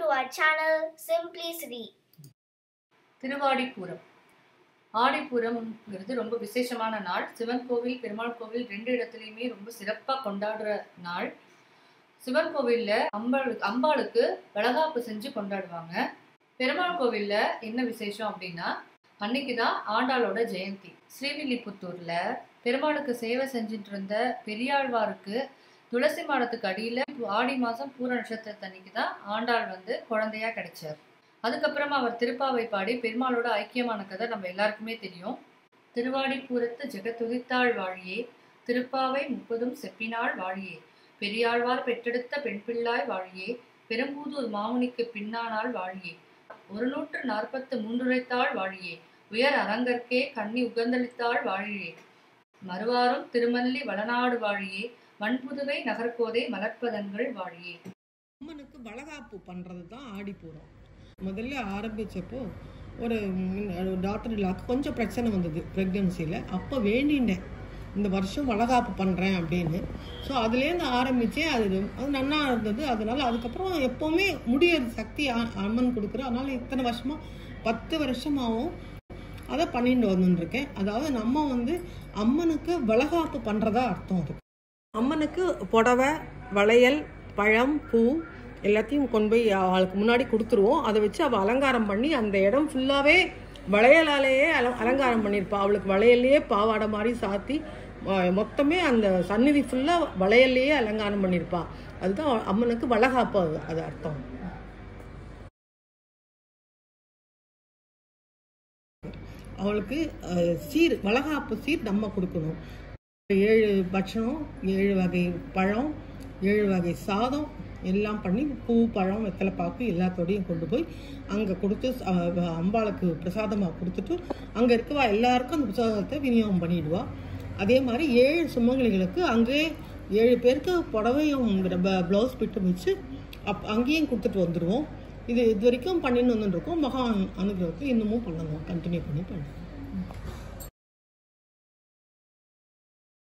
to our channel Simply Sri. திருவாடிப்பூரம் ஆடிப்பூரம்ங்கிறது ரொம்ப விசேஷமான நாள் சிவன் கோவில் பெருமாள் கோவில் ரெண்டு இடத்துலையுமே ரொம்ப சிறப்பாக கொண்டாடுற நாள் சிவன் கோவிலில் அம்பாள் அம்பாளுக்கு வளகாப்பு செஞ்சு கொண்டாடுவாங்க பெருமாள் கோவிலில் என்ன விசேஷம் அப்படின்னா அன்னைக்கு தான் ஆண்டாளோட ஜெயந்தி ஸ்ரீவில்லிபுத்தூரில் பெருமாளுக்கு சேவை செஞ்சுட்டு இருந்த பெரியாழ்வாருக்கு துளசி மாடத்துக்கு அடியில் ஆடி மாதம் பூர நட்சத்திரத்தன்னைக்கு தான் ஆண்டாள் வந்து குழந்தையா கிடைச்சார் அதுக்கப்புறமா அவர் திருப்பாவை பாடி பெருமாளோட ஐக்கியமான கதை நம்ம எல்லாருக்குமே தெரியும் திருவாடிப்பூரத்து ஜெகத்துதித்தாள் வாழியே திருப்பாவை முப்பதும் செப்பினாள் வாழியே பெரியாழ்வார் பெற்றெடுத்த பெண் பிள்ளாய் வாழியே பெரும்பூதூர் மாமுனிக்கு பின்னானாள் வாழியே ஒரு நூற்று நாற்பத்து மூன்றுரைத்தாள் வாழியே உயர் அரங்கற்கே கண்ணி உகந்தளித்தாள் வாழியே மறுவாரும் திருமல்லி வளநாடு வாழியே மண்புதுவை நகர்கோதை மலர்ப்பதங்கள் வாழியே அம்மனுக்கு வளகாப்பு பண்ணுறது தான் ஆடிப்பூரம் முதல்ல ஆரம்பித்தப்போ ஒரு டாக்டர் இல்லாக்கு கொஞ்சம் பிரச்சனை வந்தது ப்ரெக்னென்சியில் அப்போ வேண்டிண்டேன் இந்த வருஷம் வளகாப்பு பண்ணுறேன் அப்படின்னு ஸோ அதுலேருந்து ஆரம்பித்தே அது அது நன்னா இருந்தது அதனால் அதுக்கப்புறம் எப்போவுமே முடியற சக்தி அ- அம்மன் கொடுக்குறோம் அதனால் இத்தனை வருஷமாக பத்து வருஷமாகவும் அதை பண்ணிட்டு வந்துட்டுருக்கேன் அதாவது நம்ம வந்து அம்மனுக்கு வளகாப்பு பண்ணுறதா அர்த்தம் அது அம்மனுக்கு புடவை வளையல் பழம் பூ எல்லாத்தையும் கொண்டு போய் அவளுக்கு முன்னாடி கொடுத்துருவோம் அதை வச்சு அவள் அலங்காரம் பண்ணி அந்த இடம் ஃபுல்லாகவே வளையலாலேயே அல அலங்காரம் பண்ணியிருப்பா அவளுக்கு வளையல்லையே பாவாடை மாதிரி சாத்தி மொ- மொத்தமே அந்த சந்நிதி ஃபுல்லாக வளையல்லையே அலங்காரம் பண்ணியிருப்பா அதுதான் அம்மனுக்கு வளகாப்பு அது அது அர்த்தம் அவளுக்கு அஹ், சீர் வளகாப்பு சீர் நம்ம கொடுக்கணும் ஏழு பட்சணம் ஏழு வகை பழம் ஏழு வகை சாதம் எல்லாம் பண்ணி பூ பழம் வெத்தலை பாக்கு எல்லாத்தோடையும் கொண்டு போய் அங்கே கொடுத்து அஹ், அம்பாளுக்கு பிரசாதமாக கொடுத்துட்டு அங்கே இருக்கவா எல்லாருக்கும் அந்த பிரசாதத்தை விநியோகம் பண்ணிடுவா அதே மாதிரி ஏழு சுமங்கலிகளுக்கு அங்கே ஏழு பேருக்கு புடவையும் ப்ளவுஸ் பிட்டு வச்சு அப் அங்கேயும் கொடுத்துட்டு வந்துடுவோம் இது இது வரைக்கும் பண்ணின்னு வந்துட்டு இருக்கோம் மகா அனுகிரகத்தை இன்னமும் பண்ணணும் கண்டினியூ பண்ணி பண்ணுவோம்